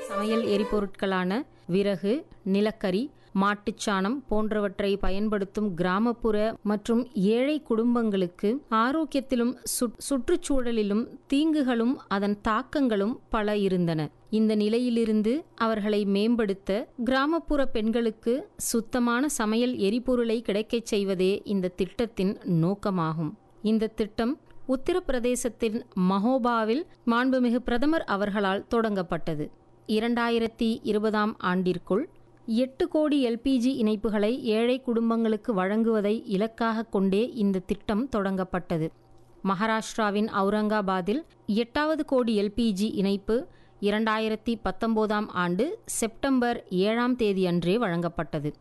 சமையல் எரிபொருட்களான விறகு நிலக்கரி மாட்டுச்சாணம் போன்றவற்றை பயன்படுத்தும் கிராமப்புற மற்றும் ஏழை குடும்பங்களுக்கு ஆரோக்கியத்திலும் சுற்- சுற்றுச்சூழலிலும் தீங்குகளும் அதன் தாக்கங்களும் பல இருந்தன இந்த நிலையிலிருந்து அவர்களை மேம்படுத்த கிராமப்புற பெண்களுக்கு சுத்தமான சமையல் எரிபொருளை கிடைக்கச் செய்வதே இந்த திட்டத்தின் நோக்கமாகும் இந்த திட்டம் உத்தரப்பிரதேசத்தின் மஹோபாவில் மாண்புமிகு பிரதமர் அவர்களால் தொடங்கப்பட்டது இரண்டாயிரத்தி இருபதாம் ஆண்டிற்குள் எட்டு கோடி எல்பிஜி இணைப்புகளை ஏழை குடும்பங்களுக்கு வழங்குவதை இலக்காக கொண்டே இந்த திட்டம் தொடங்கப்பட்டது மகாராஷ்டிராவின் அவுரங்காபாத்தில் எட்டாவது கோடி எல்பிஜி இணைப்பு இரண்டாயிரத்தி பத்தொன்பதாம் ஆண்டு செப்டம்பர் ஏழாம் தேதியன்றே வழங்கப்பட்டது